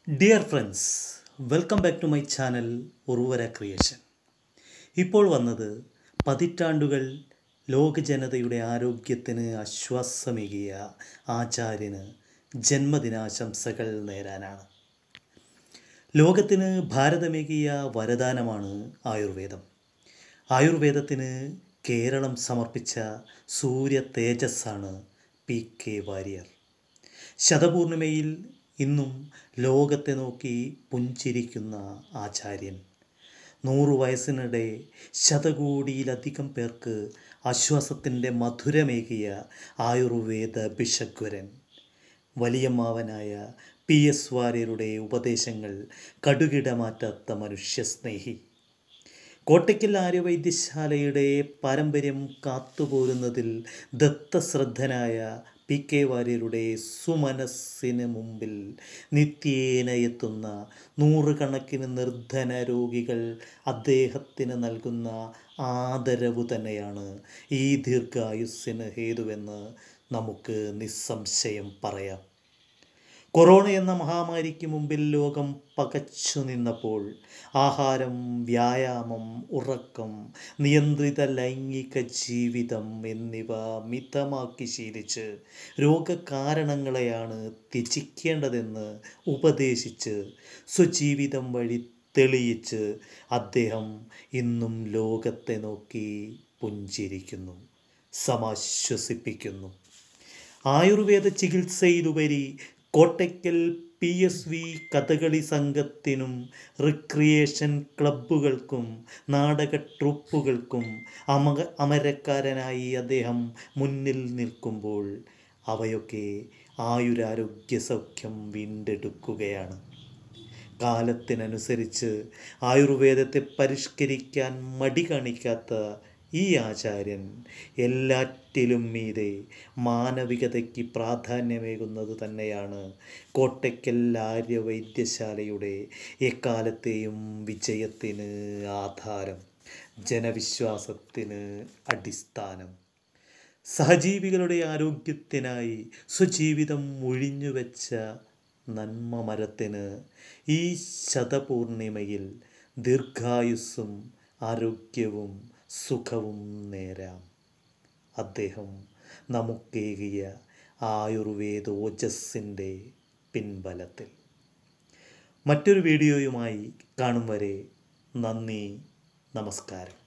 dear friends welcome back to my channel Urvara creation ഇപ്പോൾ വന്നത് പതിറ്റാണ്ടുകൾ ലോക ജനതയുടെ ആരോഗ്യത്തിന് ആശ്വാസമേകിയ ആചാര്യന് ജന്മദിനാശംസകൾ നേരാനാണ് ലോകത്തിന് ഭാരതമേകിയ വരദാനമാണ് ആയുർവേദം ആയുർവേദത്തിന് കേരളം സമർപ്പിച്ച സൂര്യ തേജസ്സാണ് പി കെ വാര്യർ ശതപൂർണിമയിൽ ഇന്നും ലോകത്തെ നോക്കി പുഞ്ചിരിക്കുന്ന ആചാര്യൻ നൂറു വയസ്സിനിടെ ശതകോടിയിലധികം പേർക്ക് ആശ്വാസത്തിൻ്റെ മധുരമേകിയ ആയുർവേദ ഭിഷഗ്വരൻ വലിയമ്മാവനായ പി എസ് വാര്യരുടെ ഉപദേശങ്ങൾ കടുകിട മാറ്റാത്ത മനുഷ്യസ്നേഹി കോട്ടയ്ക്കൽ ആര്യവൈദ്യശാലയുടെ പാരമ്പര്യം കാത്തുപോരുന്നതിൽ ദത്തശ്രദ്ധനായ പി കെ വാര്യരുടെ സുമനസ്സിന് മുമ്പിൽ നിത്യേന എത്തുന്ന നൂറുകണക്കിന് നിർധന രോഗികൾ അദ്ദേഹത്തിന് നൽകുന്ന ആദരവ് തന്നെയാണ് ഈ ദീർഘായുസ്സിന് ഹേതുവെന്ന് നമുക്ക് നിസ്സംശയം പറയാം കൊറോണ എന്ന മഹാമാരിക്ക് മുമ്പിൽ ലോകം പകച്ചു നിന്നപ്പോൾ ആഹാരം വ്യായാമം ഉറക്കം നിയന്ത്രിത ലൈംഗിക ജീവിതം എന്നിവ മിതമാക്കി ശീലിച്ച് രോഗകാരണങ്ങളെയാണ് ത്യജിക്കേണ്ടതെന്ന് ഉപദേശിച്ച് സ്വജീവിതം വഴി തെളിയിച്ച് അദ്ദേഹം ഇന്നും ലോകത്തെ നോക്കി പുഞ്ചിരിക്കുന്നു സമാശ്വസിപ്പിക്കുന്നു ആയുർവേദ ചികിത്സയിലുപരി Kottakkal P S V Kathakali സംഘത്തിനും റിക്രിയേഷൻ ക്ലബ്ബുകൾക്കും നാടക ട്രൂപ്പുകൾക്കും അമ അമരക്കാരനായി അദ്ദേഹം മുന്നിൽ നിൽക്കുമ്പോൾ അവയൊക്കെ ആയുരാരോഗ്യ സൗഖ്യം വീണ്ടെടുക്കുകയാണ് കാലത്തിനനുസരിച്ച് ആയുർവേദത്തെ പരിഷ്കരിക്കാൻ മടി കാണിക്കാത്ത ഈ ആചാര്യൻ എല്ലാറ്റിലും മീതെ മാനവികതയ്ക്ക് പ്രാധാന്യമേകുന്നത് തന്നെയാണ് കോട്ടയ്ക്കൽ ആര്യവൈദ്യശാലയുടെ എക്കാലത്തെയും വിജയത്തിന് ആധാരം ജനവിശ്വാസത്തിന് അടിസ്ഥാനം സഹജീവികളുടെ ആരോഗ്യത്തിനായി സ്വജീവിതം ഒഴിഞ്ഞുവെച്ച നന്മ മരത്തിന് ഈ ശതപൂർണിമയിൽ ദീർഘായുസ്സും ആരോഗ്യവും സുഖവും നേരാം അദ്ദേഹം നമുക്കേകിയ ആയുർവേദോജസ്സിൻ്റെ പിൻബലത്തിൽ മറ്റൊരു വീഡിയോയുമായി കാണും വരെ നന്ദി നമസ്കാരം